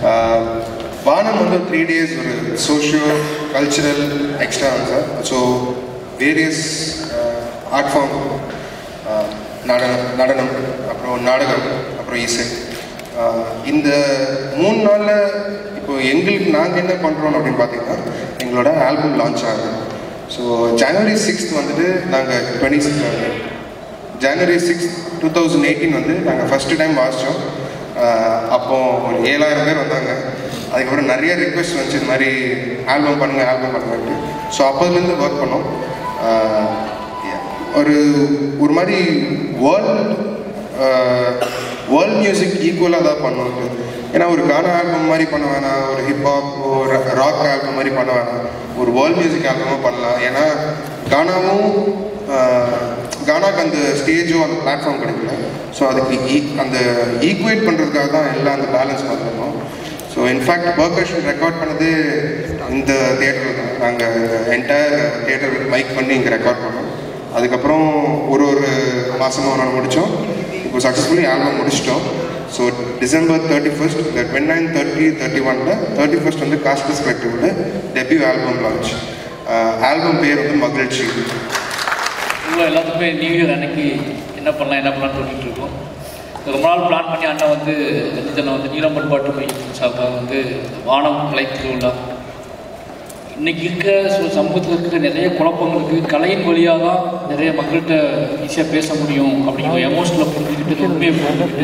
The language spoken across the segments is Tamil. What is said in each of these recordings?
வானம் வந்து த்ரீ டேஸ் ஒரு சோஷியோ கல்ச்சுரல் எக்ஸ்ட்ரா சார் ஸோ வேரியஸ் ஆர்ட் ஃபார்ம் நடனம் நடனம் அப்புறம் நாடகம் அப்புறம் இசை ஆஹ் இந்த மூணு நாளில் இப்போ எங்களுக்கு நாங்கள் என்ன பண்ணுறோம் அப்படின்னு பார்த்தீங்கன்னா எங்களோட ஆல்பம் லான்ச் ஆகுது ஸோ ஜனவரி சிக்ஸ்த் வந்துட்டு நாங்கள் twenty January six two thousand eighteen வந்து நாங்கள் ஃபஸ்ட்டு டைம் வாசித்தோம் அப்போ ஒரு ஏழாயிரம் பேர் வந்தாங்க அதுக்கப்புறம் நிறைய ரிக்வெஸ்ட் வந்துச்சு இந்த மாதிரி ஆல்பம் பண்ணுங்கள் ஆல்பம் பண்ணுங்கன்ட்டு ஸோ அப்போதுலேருந்து ஒர்க் பண்ணோம் ஆஹ் yeah. ஒரு ஒரு மாதிரி வேர்ல்ட் வேர்ல்ட் மியூசிக் ஈக்குவலாக தான் பண்ணுவோம் ஏன்னா ஒரு கானா ஆல்பம் மாதிரி பண்ண வேணாம் ஒரு ஹிப்ஹாப் ஒரு ராக் ஆல்பம் மாதிரி பண்ண வேணாம் ஒரு வேர்ல்ட் மியூசிக் ஆல்பமாக பண்ணலாம் ஏன்னா கானாவும் ஆஹ், கானாக்கு அந்த ஸ்டேஜோ அந்த பிளாட்ஃபார்ம் கிடைக்கல ஸோ அதுக்கு ஈ- அந்த ஈக்குவேட் பண்ணுறதுக்காக தான் எல்லாம் அந்த பேலன்ஸ் பண்ணிருக்கோம் ஸோ இன்ஃபேக்ட் பர்கஷன் ரெக்கார்ட் பண்ணது இந்த தியேட்டரில் தான் நாங்கள் என்டையர் தியேட்டர் மைக் பண்ணி இங்கே ரெக்கார்ட் பண்ணோம் அதுக்கப்புறம் ஒரு ஒரு மாதமும் ஒரு நாள் முடித்தோம் இப்போ சக்ஸஸ்ஃபுல்லி ஆல்பம் முடிச்சிட்டோம் ஸோ டிசம்பர் தேர்ட்டி ஃபர்ஸ்ட் இந்த டுவெண்ட்டி நைன் தேர்ட்டி தேர்ட்டி ஒனில் தேர்ட்டி ஃபர்ஸ்ட் வந்து காஸ்டஸ் கலெக்டிவோட டெபியூ ஆல்பம் லான்ச் ஆல்பம் பேர் வந்து மகிழ்ச்சி உள்ள எல்லாத்துக்குமே நியூ இயர் அன்னைக்கு என்ன பண்ணலாம் என்ன பண்ணலாம்னு சொல்லிட்டு இருக்கோம் ரொம்ப நாள் பிளான் பண்ணி அண்ணன் வந்து ரஞ்சிதனை வந்து நீலம்பன் பாட்டு மை சார்பாக வந்து வானம் கலை திருவிழா இன்னைக்கு இருக்க சு- சமூகத்தில் இருக்கிற நிறைய குழப்பங்களுக்கு கலையின் வழியாக தான் நிறைய மக்கள்கிட்ட ஈஸியாக பேச முடியும் அப்படிங்கிற எமோஷனில் புரிஞ்சுக்கிட்டு உண்மையை புரிஞ்சுக்கிட்டு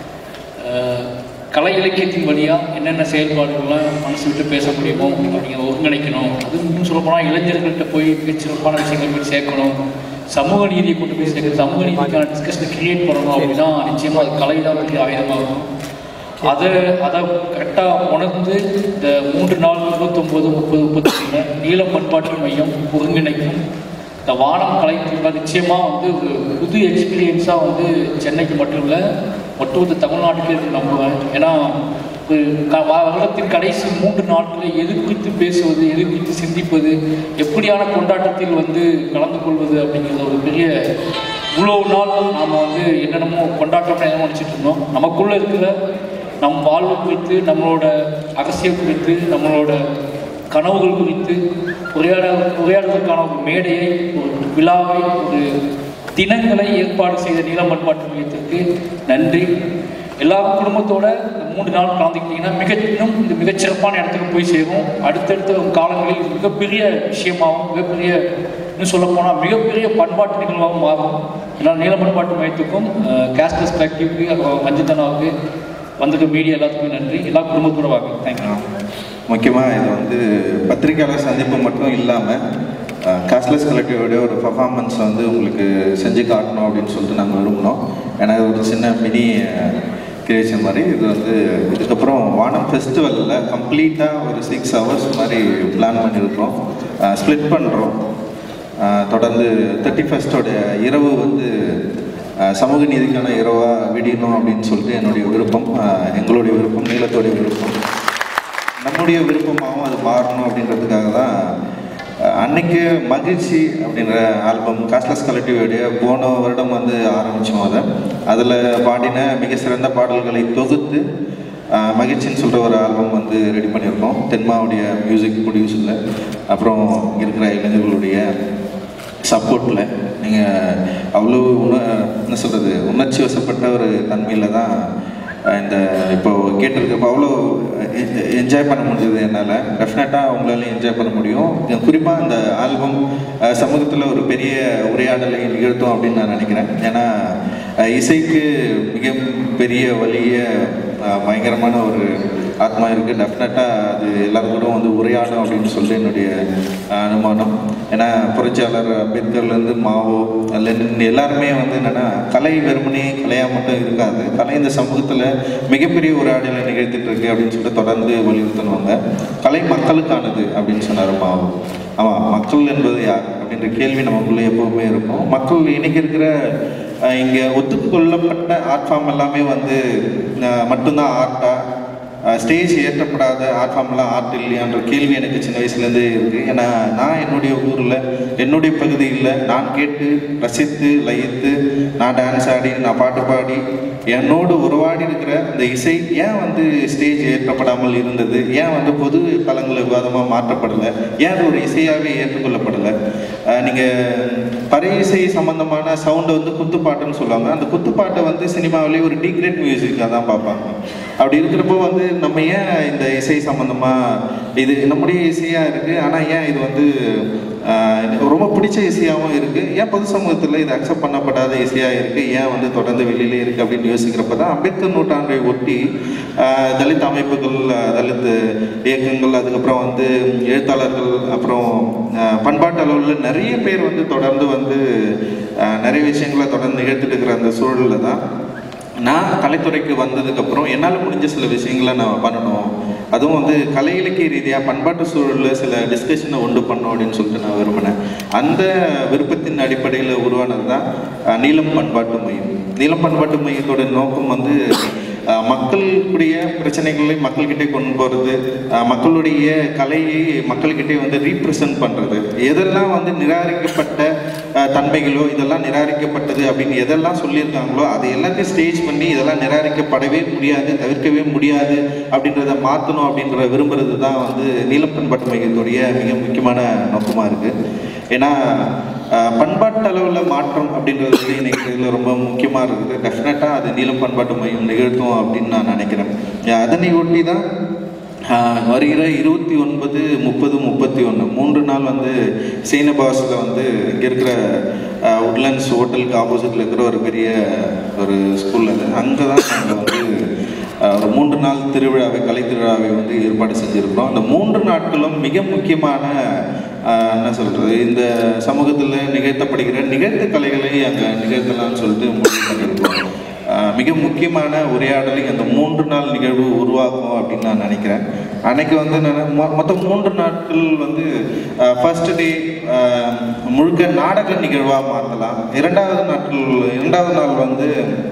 அஹ், கலை இலக்கியத்தின் வழியாக என்னென்ன செயல்பாடுகள்லாம் மனசு விட்டு பேச முடியுமோ அப்படிங்கிற ஒருங்கிணைக்கணும் அது இன்னும் சொல்லப்போனால் இளைஞர்கள்ட்ட போய் மிக சிறப்பான விஷயங்கள் போய் சேர்க்கணும் சமூக நீதியை கொண்டு போய் சேர்க்கணும் சமூக நீதிக்கான டிஸ்கஷனை கிரியேட் பண்ணணும் அப்படின்னா நிச்சயமாக அது கலை தான் பெரிய ஆயுதமாகும் அதை அதை கரெக்டாக உணர்ந்து இந்த மூன்று நாள் இருபத்தொம்போது முப்பது முப்பத்தி நீளம் பண்பாட்டு மையம் ஒருங்கிணைக்கும் இந்த வானம் கலைத்துறை நிச்சயமாக வந்து ஒரு புது எக்ஸ்பீரியன்ஸாக வந்து சென்னைக்கு மட்டும் இல்லை ஒட்டுமொத்த தமிழ்நாட்டுக்கு இருக்கு நம்புவேன் ஏன்னா ஒரு க- வா- வருடத்தின் கடைசி மூன்று நாட்களில் எது குறித்து பேசுவது எது குறித்து சிந்திப்பது எப்படியான கொண்டாட்டத்தில் வந்து கலந்து கொள்வது அப்படிங்கிறது ஒரு பெரிய இவ்வளோ நாள் நாம் வந்து என்னென்னமோ கொண்டாட்டம்னு என்ன நினச்சிட்டு இருந்தோம் நமக்குள்ளே இருக்கிற நம் வாழ்வு குறித்து நம்மளோட அரசியல் குறித்து நம்மளோட கனவுகள் குறித்து உரையாட உரையாடுவதற்கான ஒரு மேடையை ஒரு விழாவை ஒரு தினங்களை ஏற்பாடு செய்த நீலமண்பாட்டு மையத்திற்கு நன்றி எல்லா குடும்பத்தோட இந்த மூன்று நாள் கலந்துக்கிட்டீங்கன்னா மிக இன்னும் இந்த மிகச்சிறப்பான இடத்துக்கு போய் சேரும் அடுத்தடுத்த காலங்களில் இது மிகப்பெரிய விஷயமாகவும் மிகப்பெரிய இன்னும் சொல்லப்போனால் மிகப்பெரிய பண்பாட்டு நிகழ்வாகவும் மாறும் எல்லா நீலமண்பாட்டு மையத்துக்கும் கேஸ்டஸ் கலெக்டிவ்க்கு அப்புறம் மஞ்சுத்தனாவுக்கு வந்திருக்க மீடியா எல்லாத்துக்குமே நன்றி எல்லா குடும்பத்தோட வாங்க தேங்க்யூ முக்கியமாக இது வந்து பத்திரிக்கையாளர் சந்திப்பு மட்டும் இல்லாமல் காஸ்ட்லெஸ் கலெக்டிவோட ஒரு பர்ஃபார்மன்ஸ் வந்து உங்களுக்கு செஞ்சு காட்டணும் அப்படின்னு சொல்லிட்டு நாங்கள் விரும்பினோம் ஏன்னா இது ஒரு சின்ன மினி கிரியேஷன் மாதிரி இது வந்து இதுக்கப்புறம் வானம் ஃபெஸ்டிவலில் கம்ப்ளீட்டாக ஒரு சிக்ஸ் ஹவர்ஸ் மாதிரி பிளான் பண்ணியிருக்கோம் ஸ்ப்ளிட் பண்ணுறோம் தொடர்ந்து தேர்ட்டி ஃபஸ்ட்டோட இரவு வந்து அஹ், சமூக நீதிக்கான இரவாக விடியணும் அப்படின்னு சொல்லிட்டு என்னுடைய விருப்பம் அஹ், எங்களுடைய விருப்பம் நீளத்தோடைய விருப்பம் நம்முடைய விருப்பமாகவும் அது மாறணும் அப்படின்றதுக்காக தான் அஹ், அன்னைக்கு மகிழ்ச்சி அப்படின்ற ஆல்பம் காஸ்ட்லஸ் கலெக்டிவோடைய போன வருடம் வந்து ஆரம்பித்தோம் அதை அதில் பாடின மிக சிறந்த பாடல்களை தொகுத்து அஹ், மகிழ்ச்சின்னு சொல்கிற ஒரு ஆல்பம் வந்து ரெடி பண்ணியிருக்கோம் தென்மாவுடைய மியூசிக் ப்ரொடியூஸில் அப்புறம் இங்க இருக்கிற இளைஞர்களுடைய சப்போர்ட்டில் நீங்கள் அவ்வளோ உண என்ன சொல்கிறது உணர்ச்சி வசப்பட்ட ஒரு தன்மையில் தான் அஹ், இந்த இப்போ கேட்டிருக்கப்போ அவ்வளோ என்ஜாய் பண்ண முடிஞ்சது என்னால் டெஃபினட்டாக உங்களாலையும் என்ஜாய் பண்ண முடியும் குறிப்பாக இந்த ஆல்பம் சமூகத்தில் ஒரு பெரிய உரையாடலை நிகழ்த்தும் அப்படின்னு நான் நினைக்கிறேன் ஏன்னா அஹ், இசைக்கு மிக பெரிய வலிய அஹ், பயங்கரமான ஒரு ஆத்மா இருக்குது டெஃபினட்டாக அது எல்லாரும் கூட வந்து உரையாடும் அப்படின்னு சொல்லிட்டு என்னுடைய அஹ், அனுமானம் ஏன்னா புரட்சியாளர் அம்பேத்கர்லேருந்து மாவோ லெனின் எல்லாருமே வந்து என்னென்னா கலை வெறுமனே கலையாக மட்டும் இருக்காது கலை இந்த சமூகத்தில் மிகப்பெரிய உரையாடலை நிகழ்த்திட்டு இருக்கு அப்படின்னு சொல்லிட்டு தொடர்ந்து வலியுறுத்தினுவாங்க கலை மக்களுக்கானது அப்படின்னு சொன்னார் மாவோ ஆமாம் மக்கள் என்பது யார் அப்படின்ற கேள்வி நமக்குள்ளே எப்பவுமே இருக்கும் மக்கள் இன்னைக்கு இருக்கிற அஹ், இங்கே ஒத்துக்கொள்ளப்பட்ட ஆர்ட் ஃபார்ம் எல்லாமே வந்து அஹ், மட்டும்தான் ஆர்ட்டா ஸ்டேஜ் ஏற்றப்படாத ஆர்ட் ஃபார்ம்லாம் ஆர்ட் இல்லையான்ற கேள்வி எனக்கு சின்ன வயசுலேருந்தே இருக்குது ஏன்னா நான் என்னுடைய ஊரில் என்னுடைய பகுதியில் நான் கேட்டு ரசித்து லயித்து நான் டான்ஸ் ஆடி நான் பாட்டு பாடி என்னோடு உருவாடி இருக்கிற இந்த இசை ஏன் வந்து ஸ்டேஜ் ஏற்றப்படாமல் இருந்தது ஏன் வந்து பொது தளங்களில் விவாதமாக மாற்றப்படலை ஏன் அது ஒரு இசையாகவே ஏற்றுக்கொள்ளப்படலை நீங்கள் பறை இசை சம்பந்தமான சவுண்டை வந்து குத்துப்பாட்டுன்னு சொல்லுவாங்க அந்த குத்துப்பாட்டை வந்து சினிமாவிலே ஒரு டீக்ரேட் மியூசிக்காக தான் பார்ப்பாங்க அப்படி இருக்கிறப்போ வந்து நம்ம ஏன் இந்த இசை சம்மந்தமாக இது நம்முடைய இசையாக இருக்குது ஆனால் ஏன் இது வந்து ஆஹ், எனக்கு ரொம்ப பிடிச்ச இசையாகவும் இருக்குது ஏன் பொது சமூகத்தில் இது அக்செப்ட் பண்ணப்படாத இசையாக இருக்குது ஏன் வந்து தொடர்ந்து வெளியிலே இருக்குது அப்படின்னு யோசிக்கிறப்ப தான் அம்பேத்கர் நூற்றாண்டை ஒட்டி ஆஹ், தலித் அமைப்புகள் ஆஹ், தலித் இயக்கங்கள் அதுக்கப்புறம் வந்து எழுத்தாளர்கள் அப்புறம் ஆஹ், பண்பாட்டு அளவில் நிறைய பேர் வந்து தொடர்ந்து வந்து ஆஹ், நிறைய விஷயங்களை தொடர்ந்து நிகழ்த்திட்டு இருக்கிற அந்த சூழலில் தான் நான் கலைத்துறைக்கு வந்ததுக்கப்புறம் என்னால் முடிஞ்ச சில விஷயங்களை நான் பண்ணணும் அதுவும் வந்து கலை இலக்கிய ரீதியாக பண்பாட்டு சூழலில் சில டிஸ்கஷனை உண்டு பண்ணணும் அப்படின்னு சொல்லிட்டு நான் விரும்பினேன் அந்த விருப்பத்தின் அடிப்படையில் உருவானது தான் அஹ், நீலம் பண்பாட்டு மையம் நீலம் பண்பாட்டு மையத்தோட நோக்கம் வந்து அஹ், மக்களுடைய பிரச்சனைகளை மக்கள்கிட்டே கொண்டு போகிறது மக்களுடைய கலையை மக்கள்கிட்டே வந்து ரீப்ரசன்ட் பண்ணுறது எதெல்லாம் வந்து நிராகரிக்கப்பட்ட அஹ், தன்மைகளோ இதெல்லாம் நிராகரிக்கப்பட்டது அப்படின்னு எதெல்லாம் சொல்லியிருக்காங்களோ அதை எல்லாத்தையும் ஸ்டேஜ் பண்ணி இதெல்லாம் நிராகரிக்கப்படவே முடியாது தவிர்க்கவே முடியாது அப்படின்றத மாற்றணும் அப்படின்ற விரும்புறது தான் வந்து நீலம் பண்பாட்டு மையத்துடைய மிக முக்கியமான நோக்கமாக இருக்குது ஏன்னா அஹ், பண்பாட்டு அளவில் மாற்றம் அப்படின்றது வந்து இன்னைக்கு இதில் ரொம்ப முக்கியமாக இருக்குது டெஃபினட்டாக அது நீலம் பண்பாட்டு மையம் நிகழ்த்தும் அப்படின்னு நான் நினைக்கிறேன் அஹ், அதனை ஒட்டி தான் ஆஹ் வருகிற இருபத்தி ஒன்பது முப்பது முப்பத்தி ஒன்று மூன்று நாள் வந்து சீனபாஸில் வந்து இங்கே இருக்கிற உட்லண்ட்ஸ் ஹோட்டலுக்கு ஆப்போசிட்டில் இருக்கிற ஒரு பெரிய ஒரு ஸ்கூல் அது அங்கே தான் நாங்கள் வந்து ஆஹ் ஒரு மூன்று நாள் திருவிழாவை கலை திருவிழாவை வந்து ஏற்பாடு செஞ்சுருக்கிறோம் அந்த மூன்று நாட்களும் மிக முக்கியமான ஆஹ் என்ன சொல்கிறது இந்த சமூகத்தில் நிகழ்த்தப்படுகிற நிகழ்த்து கலைகளை அங்கே நிகழ்த்தலாம்னு சொல்லிட்டு முடிவு பண்ணியிருக்கோம் ஆஹ் மிக முக்கியமான உரையாடலை அந்த மூன்று நாள் நிகழ்வு உருவாக்கும் அப்படின்னு நான் நினைக்கிறேன் அன்னைக்கு வந்து நான் மொ- மொத்தம் மூன்று நாட்கள் வந்து ஃபர்ஸ்ட் டே முழுக்க நாடக நிகழ்வாக மாற்றலாம் இரண்டாவது நாட்கள் இரண்டாவது நாள் வந்து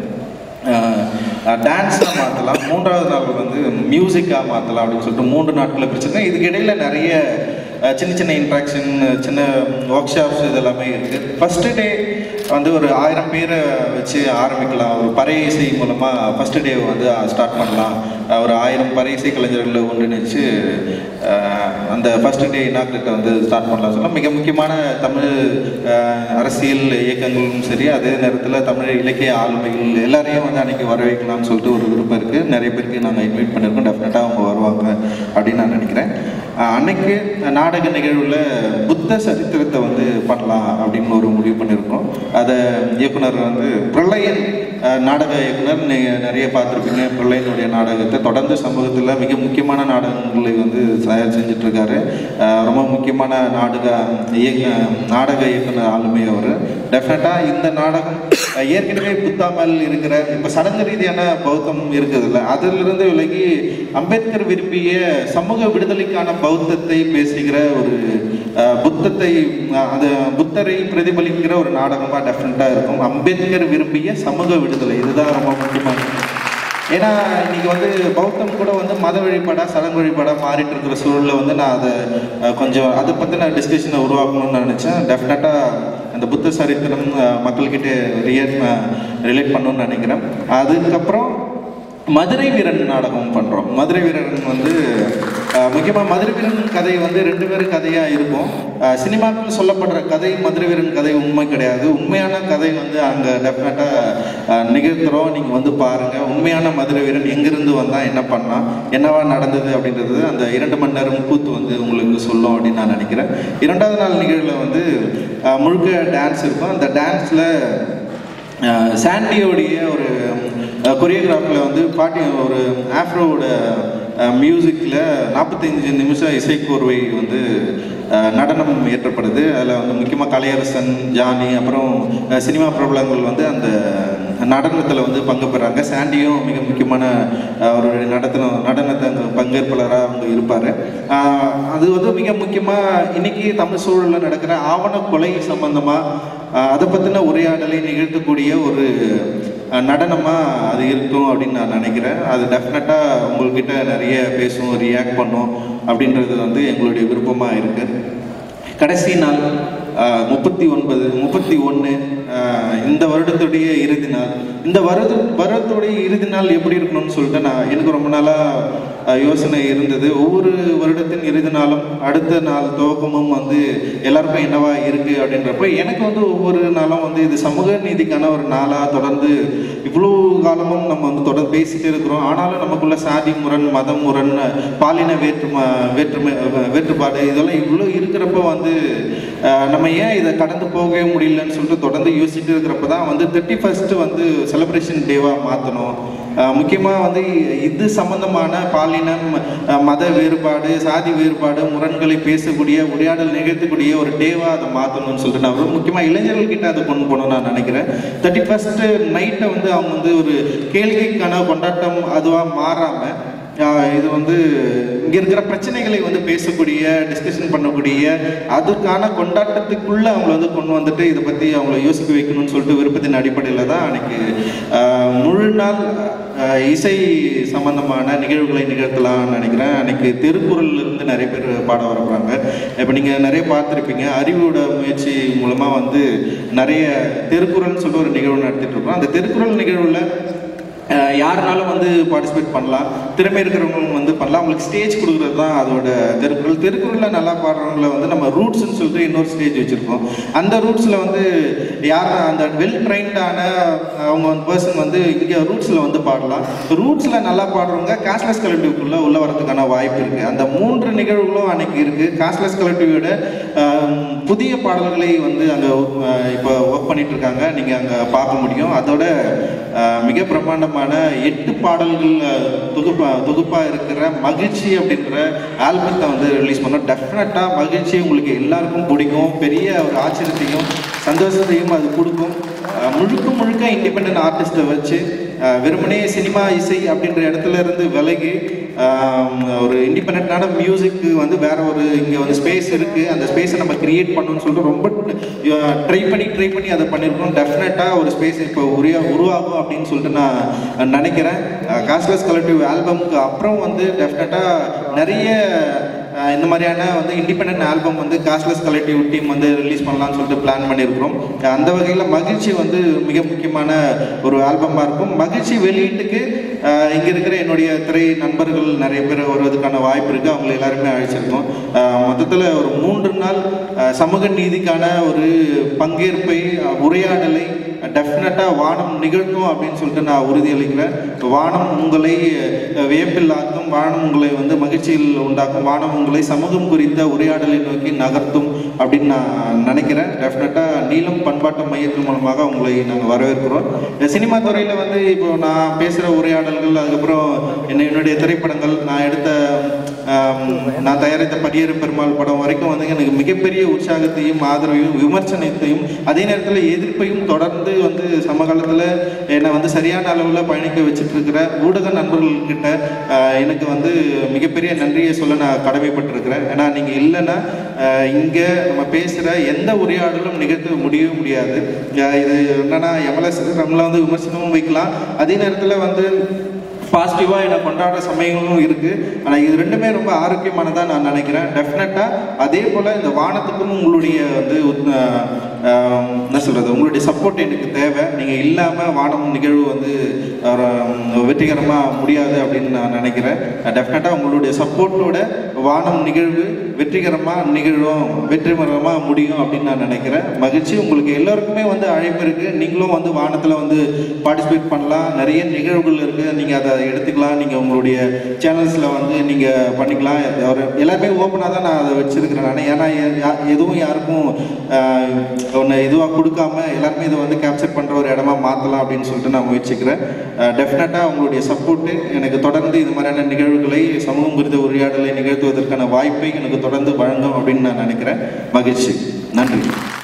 டான்ஸாக மாற்றலாம் மூன்றாவது நாள் வந்து மியூசிக்காக மாற்றலாம் அப்படின்னு சொல்லிட்டு மூன்று நாட்களை பிரிச்சிருக்கேன் இதுக்கு இடையில நிறைய அஹ், சின்ன சின்ன இன்ட்ராக்ஷன் சின்ன ஒர்க் ஷாப்ஸ் இதெல்லாமே இருக்குது ஃபஸ்ட்டு டே வந்து ஒரு ஆயிரம் பேரை வச்சு ஆரம்பிக்கலாம் ஒரு பறை இசை மூலமாக ஃபஸ்ட்டு டே வந்து ஸ்டார்ட் பண்ணலாம் அஹ், ஒரு ஆயிரம் பறை இசை கலைஞர்களை ஒன்றிணைச்சு அஹ், அந்த ஃபஸ்ட்டு டே இனாக்ரேட்டை வந்து ஸ்டார்ட் பண்ணலாம் சொல்லலாம் மிக முக்கியமான தமிழ் அஹ், அரசியல் இயக்கங்களும் சரி அதே நேரத்தில் தமிழ் இலக்கிய ஆளுமைகள் எல்லாரையும் வந்து அன்றைக்கி வர வைக்கலாம்னு சொல்லிட்டு ஒரு விருப்பம் இருக்குது நிறைய பேருக்கு நாங்கள் இன்வைட் பண்ணியிருக்கோம் டெஃபினட்டாக அவங்க வருவாங்க அப்படின்னு நான் நினைக்கிறேன் அஹ், அன்னைக்கு நாடக நிகழ்வில் புத்த சரித்திரத்தை வந்து பண்ணலாம் அப்படின்னு ஒரு முடிவு பண்ணியிருக்கோம் அதை இயக்குனர் வந்து பிரளயன் அஹ், நாடக இயக்குனர் நீங்கள் நிறைய பார்த்துருப்பீங்க பிரளயனுடைய நாடகத்தை தொடர்ந்து சமூகத்தில் மிக முக்கியமான நாடகங்களை வந்து தயார் செஞ்சிட்ருக்காரு ரொம்ப முக்கியமான நாடக இயக்க நாடக இயக்குனர் ஆளுமை அவர் டெஃபினட்டாக இந்த நாடகம் அஹ், ஏற்கனவே புத்தாமல் இருக்கிற இப்போ சடங்கு ரீதியான பௌத்தம் இருக்குதுல்ல அதிலிருந்து விலகி அம்பேத்கர் விரும்பிய சமூக விடுதலைக்கான பௌத்தத்தை பேசுகிற ஒரு அஹ், புத்தத்தை அஹ், அது புத்தரை பிரதிபலிக்கிற ஒரு நாடகமாக டெஃபினட்டாக இருக்கும் அம்பேத்கர் விரும்பிய சமூக விடுதலை இதுதான் ரொம்ப முக்கியமானது ஏன்னா இன்னைக்கு வந்து பௌத்தம் கூட வந்து மத வழிபாடாக சடங்கு வழிபாடாக மாறிட்டு இருக்கிற சூழலில் வந்து நான் அதை அஹ், கொஞ்சம் அதை பற்றின டிஸ்கஷனை உருவாக்கணும்னு நினச்சேன் டெஃபினட்டாக அந்த புத்த சரித்திரம் அஹ், மக்கள்கிட்ட ரியட் ரிலேட் பண்ணணும்னு நினைக்கிறேன் அதுக்கப்புறம் மதுரை வீரன் நாடகம் பண்ணுறோம் மதுரை வீரன் வந்து முக்கியமாக மதுரை வீரன் கதை வந்து ரெண்டு பேரும் கதையாக இருக்கும் அஹ், சினிமாக்கள் சொல்லப்படுற கதை மதுரை வீரன் கதை உண்மை கிடையாது உண்மையான கதை வந்து அங்கே டெஃபினட்டாக நிகழ்த்துறோம் நீங்கள் வந்து பாருங்கள் உண்மையான மதுரை வீரன் எங்கேருந்து வந்தால் என்ன பண்ணான் என்னவா நடந்தது அப்படின்றது அந்த இரண்டு மணி நேரம் கூத்து வந்து உங்களுக்கு சொல்லும் அப்படின்னு நான் நினைக்கிறேன் இரண்டாவது நாள் நிகழ்வில் வந்து அஹ், முழுக்க டான்ஸ் இருக்கும் அந்த டான்ஸில் அஹ் சாண்டியோடைய ஒரு கொரியோகிராஃபில் வந்து பாட்டி ஒரு ஆஃப்ரோவோட மியூசிக்கில் நாற்பத்தஞ்சு நிமிஷம் இசைக்கோர்வை வந்து அஹ், நடனம் ஏற்றப்படுது அதில் வந்து முக்கியமாக கலையரசன் ஜானி அப்புறம் அஹ், சினிமா பிரபலங்கள் வந்து அந்த நடனத்தில் வந்து பங்கு பெறாங்க சாண்டியும் மிக முக்கியமான அஹ், ஒரு நடத்தின நடனத்தை அங்கே பங்கேற்பாளராக அவங்க இருப்பார் அது வந்து மிக முக்கியமாக இன்னைக்கு தமிழ் சூழலில் நடக்கிற ஆவண கொலை சம்பந்தமாக அதை பற்றின உரையாடலை நிகழ்த்தக்கூடிய ஒரு நடனமாக அது இருக்கும் அப்படின்னு நான் நினைக்கிறேன் அது டெஃபினட்டாக உங்கள்கிட்ட நிறைய பேசும் ரியாக்ட் பண்ணும் அப்படின்றது வந்து எங்களுடைய விருப்பமாக இருக்குது கடைசி நாள் முப்பத்தி ஒன்பது முப்பத்தி ஒன்று இந்த வருடத்துடைய இறுதி நாள் இந்த வருட வருடத்துடைய இறுதி நாள் எப்படி இருக்கணும்னு சொல்லிட்டு நான் எனக்கு ரொம்ப நாளாக யோசனை இருந்தது ஒவ்வொரு வருடத்தின் இறுதி நாளும் அடுத்த நாள் துவக்கமும் வந்து எல்லாருக்கும் என்னவா இருக்கு அப்படின்றப்ப எனக்கு வந்து ஒவ்வொரு நாளும் வந்து இது சமூக நீதிக்கான ஒரு நாளாக தொடர்ந்து இவ்வளோ காலமும் நம்ம வந்து தொடர்ந்து பேசிட்டே இருக்கிறோம் ஆனாலும் நமக்குள்ள சாதி முரண் மதம் முரண் பாலின வேற்றுமை வேற்றுமை வேற்றுப்பாடு இதெல்லாம் இவ்வளோ இருக்கிறப்ப வந்து அஹ், நம்ம ஏன் இதை கடந்து போகவே முடியலன்னு சொல்லிட்டு தொடர்ந்து யோசிச்சுட்டு இருக்கிறப்ப தான் வந்து தேர்ட்டி ஃபஸ்ட்டு வந்து செலிப்ரேஷன் டேவாக மாற்றணும் முக்கியமாக வந்து இது சம்பந்தமான பாலினம் அஹ், மத வேறுபாடு சாதி வேறுபாடு முரண்களை பேசக்கூடிய உரையாடல் நிகழ்த்தக்கூடிய ஒரு டேவாக அதை மாற்றணும்னு சொல்லிட்டு நான் ரொம்ப முக்கியமாக இளைஞர்கள்கிட்ட அதை கொண்டு போகணும்னு நான் நினைக்கிறேன் தேர்ட்டி ஃபஸ்ட்டு நைட்டை வந்து அவங்க வந்து ஒரு கேள்விக்கான கொண்டாட்டம் அதுவாக மாறாமல் ஆஹ் இது வந்து இங்க இருக்கிற பிரச்சனைகளை வந்து பேசக்கூடிய டிஸ்கஷன் பண்ணக்கூடிய அதுக்கான கொண்டாட்டத்துக்குள்ள அவங்கள வந்து கொண்டு வந்துட்டு இதை பத்தி அவங்கள யோசிக்க வைக்கணும்னு சொல்லிட்டு விருப்பத்தின் அடிப்படையில் தான் அன்னைக்கு ஆஹ் முழு நாள் ஆஹ் இசை சம்பந்தமான நிகழ்வுகளை நிகழ்த்தலாம்னு நினைக்கிறேன் அன்னைக்கு திருக்குறள்ல இருந்து நிறைய பேர் பாட வரப்போறாங்க இப்போ நீங்க நிறைய பார்த்துருப்பீங்க அறிவோட முயற்சி மூலமா வந்து நிறைய திருக்குறள்னு சொல்லிட்டு ஒரு நிகழ்வு நடத்திட்டு இருக்கோம் அந்த திருக்குறள் நிகழ்வுல அஹ் யாருனாலும் வந்து பார்ட்டிசிபேட் பண்ணலாம் திறமை இருக்கிறவங்க வந்து பண்ணலாம் அவங்களுக்கு ஸ்டேஜ் கொடுக்குறது தான் அதோட திருக்குறள் திருக்குறளில் நல்லா பாடுறவங்கள வந்து நம்ம ரூட்ஸ்னு சொல்லிட்டு இன்னொரு ஸ்டேஜ் வச்சுருக்கோம் அந்த ரூட்ஸில் வந்து யார் அந்த வெல் ட்ரைன்டான அவங்க வந்து பர்சன் வந்து இங்கே ரூட்ஸில் வந்து பாடலாம் ரூட்ஸில் நல்லா பாடுறவங்க காஸ்ட்லெஸ் கலெக்டிவ்க்குள்ளே உள்ள வரதுக்கான வாய்ப்பு இருக்குது அந்த மூன்று நிகழ்வுகளும் அன்னைக்கு இருக்குது காஸ்ட்லெஸ் கலெக்டிவோட புதிய பாடல்களை வந்து அங்கே இப்போ ஒர்க் பண்ணிட்டு இருக்காங்க நீங்கள் அங்கே பார்க்க முடியும் அதோட அஹ், மிக பிரம்மாண்டமான எட்டு பாடல்கள் அஹ், தொகுப்பா தொகுப்பாக இருக்கிற மகிழ்ச்சி அப்படின்ற ஆல்பத்தை வந்து ரிலீஸ் பண்ணோம் டெஃபினட்டாக மகிழ்ச்சி உங்களுக்கு எல்லாருக்கும் பிடிக்கும் பெரிய ஒரு ஆச்சரியத்தையும் சந்தோஷத்தையும் அது கொடுக்கும் அஹ், முழுக்க முழுக்க இண்டிபெண்ட் ஆர்டிஸ்ட்டை வச்சு அஹ், வெறுமனே சினிமா இசை அப்படின்ற இடத்துல இருந்து விலகி ஆம், ஒரு இண்டிபெண்ட்டான மியூசிக்கு வந்து வேற ஒரு இங்கே வந்து ஸ்பேஸ் இருக்குது அந்த ஸ்பேஸை நம்ம கிரியேட் பண்ணணும்னு சொல்லிட்டு ரொம்ப ட்ரை பண்ணி ட்ரை பண்ணி அதை பண்ணியிருக்கோம் டெஃபினட்டாக ஒரு ஸ்பேஸ் இப்போ உரிய உருவாகும் அப்படின்னு சொல்லிட்டு நான் நினைக்கிறேன் காஸ்ட்லெஸ் கலெக்டிவ் ஆல்பம்க்கு அப்புறம் வந்து டெஃபினட்டாக நிறைய அஹ், இந்த மாதிரியான வந்து இண்டிபெண்ட் ஆல்பம் வந்து காஸ்ட்லெஸ் கலெக்டிவ் டீம் வந்து ரிலீஸ் பண்ணலாம்னு சொல்லிட்டு பிளான் பண்ணியிருக்கிறோம் அஹ், அந்த வகையில் மகிழ்ச்சி வந்து மிக முக்கியமான ஒரு ஆல்பமாக இருக்கும் மகிழ்ச்சி வெளியீட்டுக்கு அஹ், இங்க இருக்கிற என்னுடைய திரை நண்பர்கள் நிறைய பேர் வருவதற்கான வாய்ப்பு இருக்குது அவங்களை எல்லாருமே அழைச்சிருக்கோம் மொத்தத்தில் ஒரு மூன்று நாள் அஹ், சமூக நீதிக்கான ஒரு பங்கேற்பை அஹ், உரையாடலை டெஃபினட்டாக வானம் நிகழ்த்தும் அப்படின்னு சொல்லிட்டு நான் உறுதியளிக்கிறேன் வானம் உங்களை அஹ், வியப்பில் ஆக்கும் வானம் உங்களை வந்து மகிழ்ச்சியில் உண்டாக்கும் வானம் உங்களை சமூகம் குறித்த உரையாடலை நோக்கி நகர்த்தும் அப்படின்னு நான் நினைக்கிறேன் டெஃபினட்டாக நீளம் பண்பாட்டு மையத்தின் மூலமாக உங்களை நாங்கள் வரவேற்கிறோம் இந்த சினிமா துறையில் வந்து இப்போ நான் பேசுகிற உரையாடல்கள் அதுக்கப்புறம் என்ன என்னுடைய திரைப்படங்கள் நான் எடுத்த ஆம், நான் தயாரித்த பரியேறு பெருமாள் படம் வரைக்கும் வந்து எனக்கு மிகப்பெரிய உற்சாகத்தையும் ஆதரவையும் விமர்சனத்தையும் அதே நேரத்தில் எதிர்ப்பையும் தொடர்ந்து வந்து சமகாலத்தில் என்னை வந்து சரியான அளவில் பயணிக்க வச்சுட்டு இருக்கிற ஊடக நண்பர்கள்கிட்ட ஆஹ், எனக்கு வந்து மிகப்பெரிய நன்றியை சொல்ல நான் கடமைப்பட்டிருக்கிறேன் ஏன்னா நீங்கள் இல்லைன்னா இங்கே நம்ம பேசுகிற எந்த உரையாடலும் நிகழ்த்த முடியவே முடியாது ஆஹ், இது என்னன்னா எம்எல்எஸ் நம்மளை வந்து விமர்சனமும் வைக்கலாம் அதே நேரத்தில் வந்து பாசிட்டிவாக என்னை கொண்டாடுற சமயங்களும் இருக்குது ஆனால் இது ரெண்டுமே ரொம்ப ஆரோக்கியமானதாக நான் நினைக்கிறேன் டெஃபினட்டாக அதே போல் இந்த வானத்துக்கும் உங்களுடைய வந்து உத்- ஆஹ் என்ன சொல்கிறது உங்களுடைய சப்போர்ட் எனக்கு தேவை நீங்கள் இல்லாமல் வானம் நிகழ்வு வந்து ஆஹ் வெற்றிகரமாக முடியாது அப்படின்னு நான் நினைக்கிறேன் டெஃபினட்டாக உங்களுடைய சப்போர்ட்டோட வானம் நிகழ்வு வெற்றிகரமாக நிகழும் வெற்றிகரமாக முடியும் அப்படின்னு நான் நினைக்கிறேன் மகிழ்ச்சி உங்களுக்கு எல்லாருக்குமே வந்து அழைப்பு இருக்குது நீங்களும் வந்து வானத்தில் வந்து பார்ட்டிசிபேட் பண்ணலாம் நிறைய நிகழ்வுகள் இருக்குது நீங்கள் அதை எடுத்துக்கலாம் நீங்கள் உங்களுடைய சேனல்ஸில் வந்து நீங்கள் பண்ணிக்கலாம் ஒரு எல்லாருமே ஓப்பனாக தான் நான் அதை வச்சுருக்கிறேன் நான் ஏன்னா எ- யா- எதுவும் யாருக்கும் ஒன்று இதுவாக கொடுக்காம எல்லாருமே இதை வந்து கேப்சர் பண்ணுற ஒரு இடமா மாற்றலாம் அப்படின்னு சொல்லிட்டு நான் முயற்சிக்கிறேன் டெஃபினட்டாக உங்களுடைய சப்போர்ட்டு எனக்கு தொடர்ந்து இது மாதிரியான நிகழ்வுகளை சமூகம் குறித்த உரையாடலை நிகழ்த்துவதற்கான வாய்ப்பை எனக்கு தொடர்ந்து வழங்கும் அப்படின்னு நான் நினைக்கிறேன் மகிழ்ச்சி நன்றி